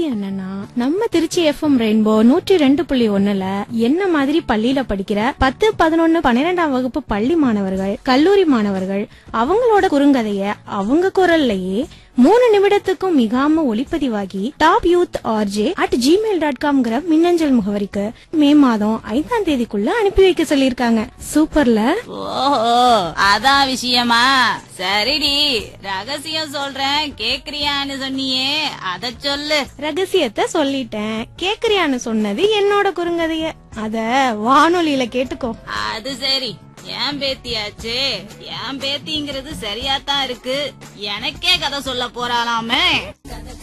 விஷயம் என்னன்னா நம்ம திருச்சி எஃப்எம் ரெயின்போ நூற்றி ரெண்டு புள்ளி ஒண்ணுல என்ன மாதிரி பள்ளியில படிக்கிற பத்து பதினொன்னு பன்னிரெண்டாம் வகுப்பு பள்ளி மாணவர்கள் கல்லூரி மாணவர்கள் அவங்களோட குறுங்கதைய அவங்க குரல்லையே மூணு நிமிடத்துக்கும் மிகாம ஒளிப்பதிவாகி top youth RJ at Gmail dot காம்ங்கிற மின்னஞ்சல் முகவரிக்கு மே மாதம் ஐந்தாம் தேதிக்குள்ள அனுப்பி வைக்க சொல்லிருக்காங்க சூப்பர்ல ஓஹோ அதான் விஷயமா சரிடி ரகசியம் சொல்றேன் கேக்குறியான்னு சொன்னியே அத சொல்லு ரகசியத்தை சொல்லிட்டேன் கேக்குறியான்னு சொன்னது என்னோட குறுங்கதைய அத வானொலியில கேட்டுக்கோ அது சரி ஏன் பேத்தியாச்சே ஏன் பேத்திங்கிறது சரியாத்தான் இருக்கு எனக்கே கதை சொல்ல போறாளாமே